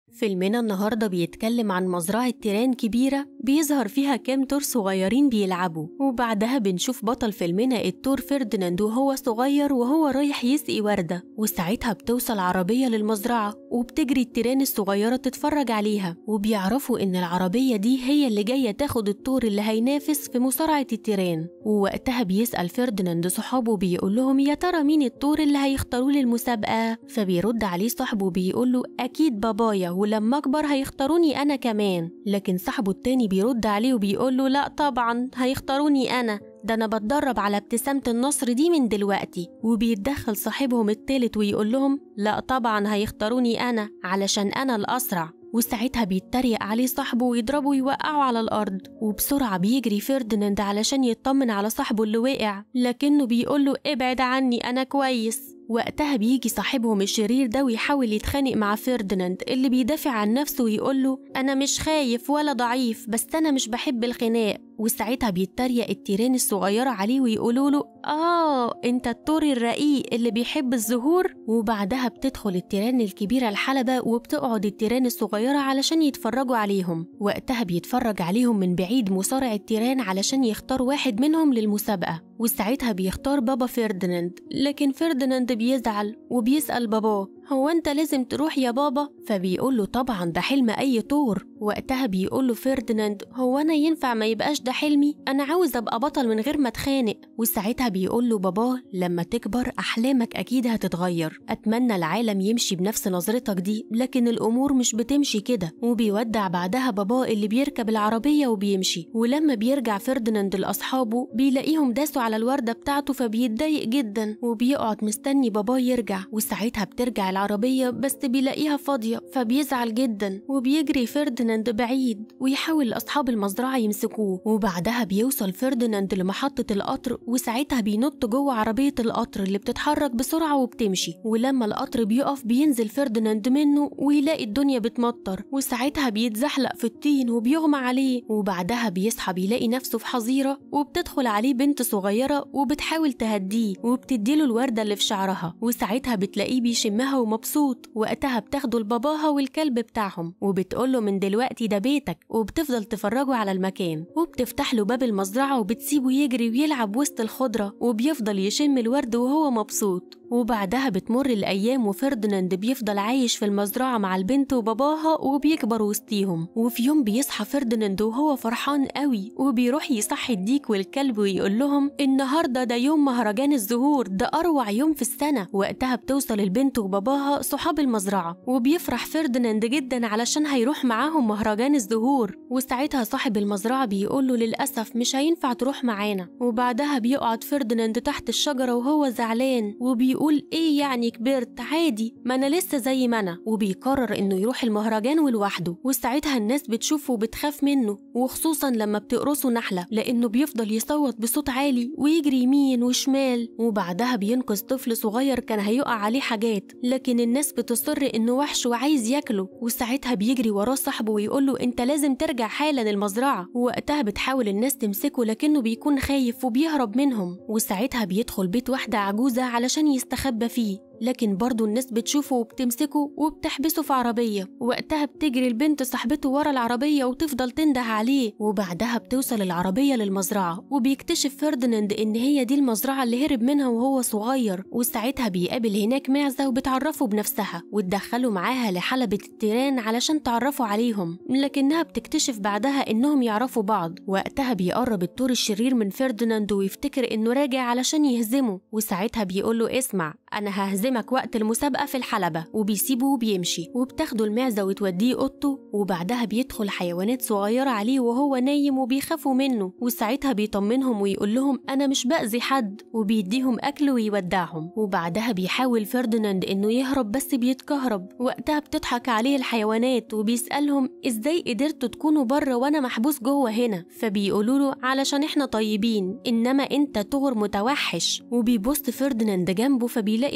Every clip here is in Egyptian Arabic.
فيلمنا النهاردة بيتكلم عن مزرعة تيران كبيرة بيظهر فيها كام تور صغيرين بيلعبوا وبعدها بنشوف بطل فيلمنا التور فرديناند وهو صغير وهو رايح يسقي وردة وساعتها بتوصل عربية للمزرعة وبتجري التيران الصغيرة تتفرج عليها وبيعرفوا إن العربية دي هي اللي جاية تاخد التور اللي هينافس في مصارعة التيران ووقتها بيسأل فرديناند صحابه بيقول لهم يا ترى مين التور اللي هيختاروه للمسابقة فبيرد عليه صاحبه بيقول له أكيد بابايا ولما أكبر هيختاروني أنا كمان لكن صاحبه التاني بيرد عليه وبيقول له لا طبعا هيختاروني أنا ده أنا بتدرب على ابتسامة النصر دي من دلوقتي وبيتدخل صاحبهم التالت ويقول لهم لا طبعا هيختاروني أنا علشان أنا الأسرع وساعتها بيتريق عليه صاحبه ويضربه ويوقعه على الأرض وبسرعة بيجري فرديناند علشان يطمن على صاحبه اللي وقع لكنه بيقوله ابعد عني أنا كويس وقتها بيجي صاحبهم الشرير ده ويحاول يتخانق مع فرديناند اللي بيدافع عن نفسه ويقوله أنا مش خايف ولا ضعيف بس أنا مش بحب الخناق وساعتها بيتريق التيران الصغيرة عليه ويقولوا له آه أنت الطور الرقيق اللي بيحب الزهور وبعدها بتدخل التيران الكبيرة الحلبة وبتقعد التيران الصغيرة علشان يتفرجوا عليهم وقتها بيتفرج عليهم من بعيد مصارع التيران علشان يختار واحد منهم للمسابقة وساعتها بيختار بابا فرديناند لكن فرديناند بيزعل وبيسأل باباه هو انت لازم تروح يا بابا فبيقول له طبعا ده حلم اي طور وقتها بيقول له فرديناند هو انا ينفع ما يبقاش ده حلمي انا عاوز ابقى بطل من غير ما اتخانق وساعتها بيقول له باباه لما تكبر احلامك اكيد هتتغير اتمنى العالم يمشي بنفس نظرتك دي لكن الامور مش بتمشي كده وبيودع بعدها باباه اللي بيركب العربيه وبيمشي ولما بيرجع فرديناند لاصحابه بيلاقيهم داسوا على الورده بتاعته فبيتضايق جدا وبيقعد مستني باباه يرجع وساعتها بترجع العربيه بس بيلاقيها فاضيه فبيزعل جدا وبيجري فرديناند بعيد ويحاول اصحاب المزرعه يمسكوه وبعدها بيوصل فرديناند لمحطه القطر وساعتها بينط جوه عربيه القطر اللي بتتحرك بسرعه وبتمشي ولما القطر بيقف بينزل فرديناند منه ويلاقي الدنيا بتمطر وساعتها بيتزحلق في الطين وبيغمى عليه وبعدها بيصحى بيلاقي نفسه في حظيره وبتدخل عليه بنت صغيره وبتحاول تهديه وبتديله الورده اللي في شعرها وساعتها بتلاقيه بيشمها ومبسوط وقتها بتاخده لباباها والكلب بتاعهم وبتقوله من دلوقتي ده بيتك وبتفضل تفرجه على المكان وبتفتح له باب المزرعة وبتسيبه يجري ويلعب وسط الخضرة وبيفضل يشم الورد وهو مبسوط وبعدها بتمر الأيام وفرديناند بيفضل عايش في المزرعة مع البنت وباباها وبيكبر وسطيهم وفي يوم بيصحى فرديناند وهو فرحان قوي وبيروح يصحي الديك والكلب ويقول لهم النهاردة ده يوم مهرجان الزهور ده أروع يوم في السنة وقتها بتوصل البنت وباباها صحاب المزرعة وبيفرح فرديناند جدا علشان هيروح معاهم مهرجان الزهور وساعتها صاحب المزرعة بيقول له للأسف مش هينفع تروح معانا وبعدها بيقعد فرديناند تحت الشجرة وهو زعلان وبيقول بيقول ايه يعني كبرت عادي ما انا لسه زي ما انا وبيقرر انه يروح المهرجان ولوحده وساعتها الناس بتشوفه وبتخاف منه وخصوصا لما بتقرصه نحلة لانه بيفضل يصوت بصوت عالي ويجري يمين وشمال وبعدها بينقذ طفل صغير كان هيقع عليه حاجات لكن الناس بتصر انه وحش وعايز ياكله وساعتها بيجري وراه صاحبه ويقول له انت لازم ترجع حالا المزرعة ووقتها بتحاول الناس تمسكه لكنه بيكون خايف وبيهرب منهم وساعتها بيدخل بيت واحدة عجوزة علشان يستخبى فيه لكن برضه الناس بتشوفه وبتمسكه وبتحبسه في عربية وقتها بتجري البنت صاحبته ورا العربية وتفضل تنده عليه وبعدها بتوصل العربية للمزرعة وبيكتشف فرديناند إن هي دي المزرعة اللي هرب منها وهو صغير وساعتها بيقابل هناك معزة وبتعرفه بنفسها وتدخله معاها لحلبة التيران علشان تعرفوا عليهم لكنها بتكتشف بعدها إنهم يعرفوا بعض وقتها بيقرب الطور الشرير من فرديناند ويفتكر إنه راجع علشان يهزمه وساعتها بيقول له اسمع أنا ههزمك وقت المسابقة في الحلبة وبيسيبه وبيمشي وبتاخده المعزة وتوديه أوضته وبعدها بيدخل حيوانات صغيرة عليه وهو نايم وبيخافوا منه وساعتها بيطمنهم ويقول لهم أنا مش بأذي حد وبيديهم أكل ويودعهم وبعدها بيحاول فرديناند إنه يهرب بس بيتكهرب وقتها بتضحك عليه الحيوانات وبيسألهم إزاي قدرتوا تكونوا بره وأنا محبوس جوه هنا فبيقولوا له علشان إحنا طيبين إنما أنت طغر متوحش وبيبص فرديناند جنبه فبيلاقي الحشرات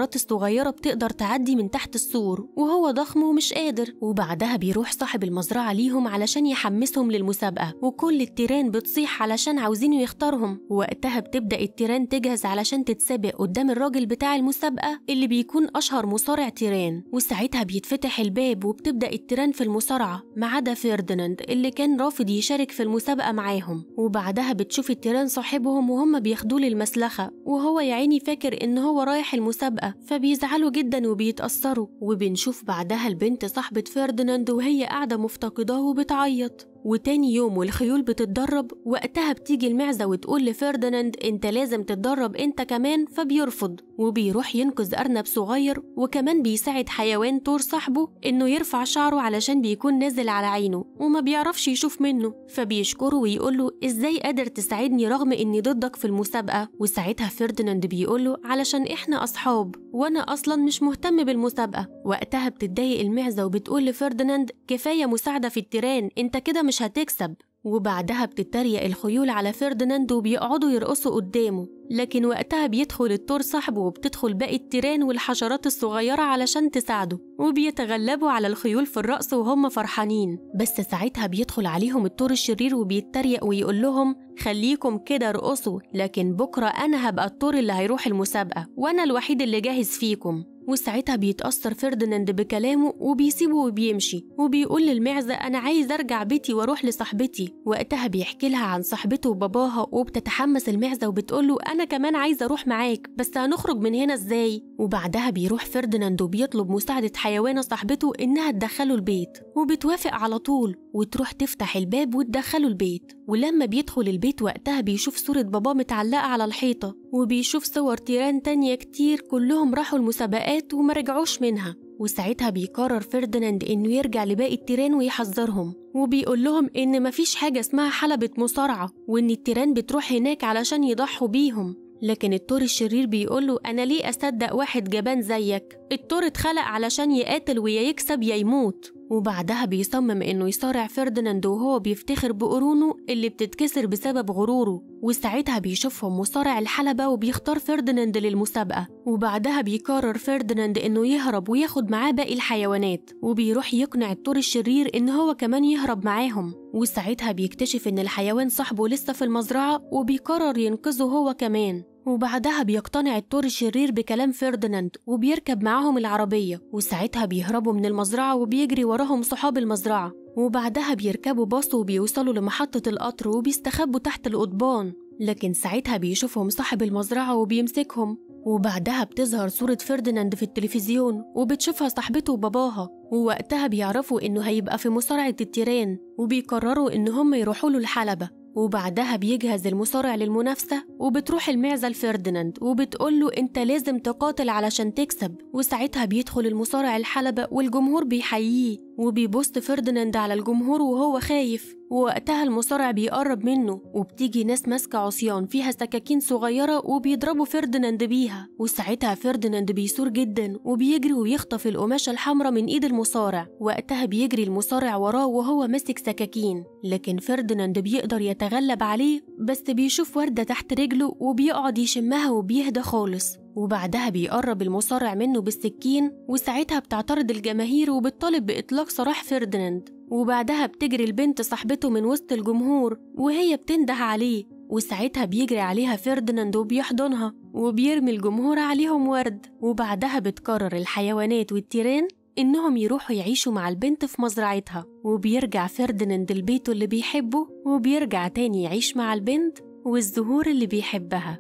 الحشرات الصغيرة بتقدر تعدي من تحت السور وهو ضخم ومش قادر وبعدها بيروح صاحب المزرعة ليهم علشان يحمسهم للمسابقة وكل التيران بتصيح علشان عاوزينه يختارهم وقتها بتبدأ التيران تجهز علشان تتسابق قدام الراجل بتاع المسابقة اللي بيكون أشهر مصارع تيران وساعتها بيتفتح الباب وبتبدأ التيران في المصارعة ما عدا فيرديناند اللي كان رافض يشارك في المسابقة معاهم وبعدها بتشوف التيران صاحبهم وهم بياخدوه للمسلخة وهو يا عيني فاكر إن هو رايح المسابقة فبيزعلوا جدا وبيتأثروا وبنشوف بعدها البنت صاحبة فيرديناند وهي قاعدة مفتقداه وبتعيط وتاني يوم والخيول بتتدرب وقتها بتيجي المعزة وتقول لفرديناند انت لازم تتدرب انت كمان فبيرفض وبيروح ينقذ أرنب صغير وكمان بيساعد حيوان طور صاحبه انه يرفع شعره علشان بيكون نازل على عينه وما بيعرفش يشوف منه فبيشكره ويقوله ازاي قادر تساعدني رغم اني ضدك في المسابقة وساعتها فرديناند بيقوله علشان احنا أصحاب وانا اصلا مش مهتم بالمسابقة وقتها بتتضايق المعزة وبتقول لفرديناند كفاية مساعدة في التيران انت كده مش هتكسب وبعدها بتتريق الخيول على فرديناند وبيقعدوا يرقصوا قدامه لكن وقتها بيدخل التور صاحبه وبتدخل باقي التيران والحشرات الصغيرة علشان تساعده وبيتغلبوا على الخيول في الرقص وهم فرحانين بس ساعتها بيدخل عليهم التور الشرير وبيتريق ويقول لهم خليكم كده ارقصوا لكن بكرة أنا هبقى التور اللي هيروح المسابقة وأنا الوحيد اللي جاهز فيكم وساعتها بيتأثر فرديناند بكلامه وبيسيبه وبيمشي وبيقول للمعزة أنا عايز أرجع بيتي وأروح لصاحبتي وقتها بيحكي لها عن صاحبته وباباها وبتتحمس المعزة وبتقوله أنا كمان عايزة أروح معاك بس هنخرج من هنا إزاي وبعدها بيروح فرديناند وبيطلب مساعدة حيوانة صاحبته إنها تدخله البيت وبتوافق على طول وتروح تفتح الباب وتدخله البيت ولما بيدخل البيت وقتها بيشوف صورة باباه متعلقة على الحيطة وبيشوف صور تيران تانية كتير كلهم راحوا المسابقات وما رجعوش منها وساعتها بيقرر فرديناند إنه يرجع لباقي التيران ويحذرهم وبيقول لهم إن مفيش حاجة اسمها حلبة مصارعة وإن التيران بتروح هناك علشان يضحوا بيهم لكن التور الشرير بيقوله أنا ليه أصدق واحد جبان زيك التور اتخلق علشان يقاتل ويا يكسب يا يموت وبعدها بيصمم إنه يصارع فرديناند وهو بيفتخر بقرونه اللي بتتكسر بسبب غروره وساعتها بيشوفهم مصارع الحلبة وبيختار فرديناند للمسابقة وبعدها بيقرر فرديناند إنه يهرب وياخد معاه باقي الحيوانات وبيروح يقنع التور الشرير إن هو كمان يهرب معاهم وساعتها بيكتشف إن الحيوان صاحبه لسه في المزرعة وبيقرر ينقذه هو كمان وبعدها بيقتنع التور الشرير بكلام فرديناند وبيركب معاهم العربية وساعتها بيهربوا من المزرعة وبيجري وراهم صحاب المزرعة وبعدها بيركبوا باص وبيوصلوا لمحطة القطر وبيستخبوا تحت القضبان لكن ساعتها بيشوفهم صاحب المزرعة وبيمسكهم وبعدها بتظهر صورة فرديناند في التلفزيون وبتشوفها صاحبته وباباها ووقتها بيعرفوا إنه هيبقى في مصارعة التيران وبيقرروا إن هم يروحوا له الحلبة وبعدها بيجهز المصارع للمنافسة وبتروح المعزة لفرديناند وبتقوله انت لازم تقاتل علشان تكسب وساعتها بيدخل المصارع الحلبة والجمهور بيحييه وبيبص فرديناند على الجمهور وهو خايف ووقتها المصارع بيقرب منه وبتيجي ناس ماسكة عصيان فيها سكاكين صغيرة وبيضربوا فرديناند بيها وساعتها فرديناند بيثور جدا وبيجري ويخطف القماشة الحمراء من ايد المصارع وقتها بيجري المصارع وراه وهو ماسك سكاكين لكن فرديناند بيقدر يتغلب عليه بس بيشوف وردة تحت رجله وبيقعد يشمها وبيهدى خالص وبعدها بيقرب المصارع منه بالسكين وساعتها بتعترض الجماهير وبتطالب بإطلاق سراح فرديناند وبعدها بتجري البنت صاحبته من وسط الجمهور وهي بتنده عليه وساعتها بيجري عليها فرديناند وبيحضنها وبيرمي الجمهور عليهم ورد وبعدها بتقرر الحيوانات والتيران إنهم يروحوا يعيشوا مع البنت في مزرعتها وبيرجع فرديناند لبيته اللي بيحبه وبيرجع تاني يعيش مع البنت والزهور اللي بيحبها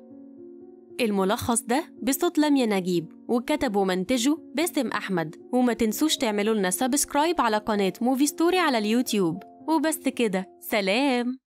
الملخص ده بصوت لميا نجيب وكتب ومنتجه باسم أحمد وما تنسوش تعملوا لنا سبسكرايب على قناة موفي ستوري على اليوتيوب وبس كده سلام